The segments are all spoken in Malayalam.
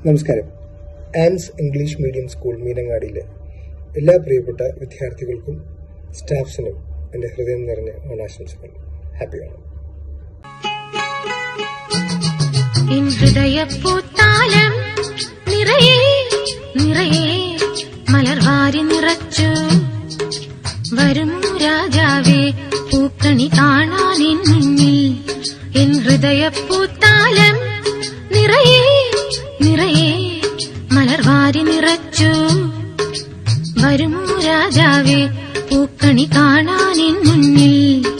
നമസ്കാരം ആൻസ് ഇംഗ്ലീഷ് മീഡിയം സ്കൂൾ മീനങ്ങാടിയിലെ എല്ലാ പ്രിയപ്പെട്ട വിദ്യാർത്ഥികൾക്കും സ്റ്റാഫ്സിനും എൻ്റെ ഹൃദയം നിറഞ്ഞ ഓണാശംസകൾ ഹാപ്പി ഓണം എൻ ഹൃദയപ്പൂത്താലം നിറയെ നിറയെ മലർവാരി നിറച്ചു വരും രാജാവേ പൂക്കണി കാണാൻ എൻ മുന്നിൽ എൻ ഹൃദയപ്പൂത്താലം നിറയെ നിറയെ മലർവാരി നിറച്ചു വരും രാജാവേ പൂക്കണി കാണാൻ എൻ മുന്നിൽ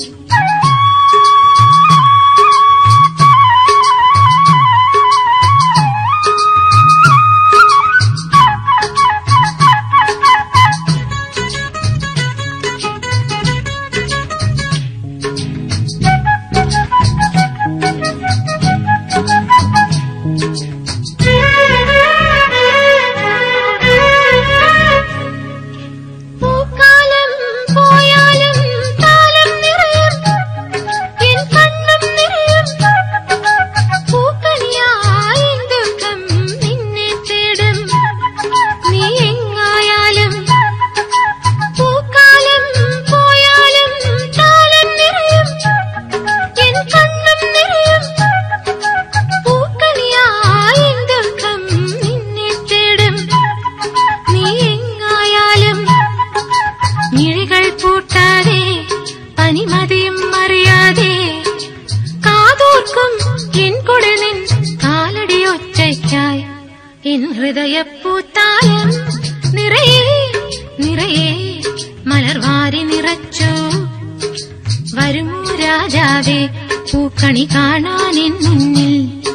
പൂക്കാലം പോയാലും കാലം നിറയും എൻ കണ്ണും നിറയും പൂക്കണിയായി ദുഃഖം നിന്നെ തേടും നീ എങ്ങായാലും പൂക്കാലം പോയാലും കാലം നിറയും എൻ കണ്ണും നിറയും പൂക്കണിയായി ദുഃഖം നിന്നെ തേടും നീ എങ്ങായാലും മിഴികൾ പൂട്ടാതെ പനിമതിയും അറിയാതെ കാതോർക്കും എൻ കുടലിൻ കാലടി ഒച്ചയ്ക്കായി എൻ ഹൃദയപ്പൂത്താലം നിറയെ നിറയെ മലർവാരി നിറച്ചു വരും രാജാവേ പൂക്കണി കാണാൻ എൻ മുന്നിൽ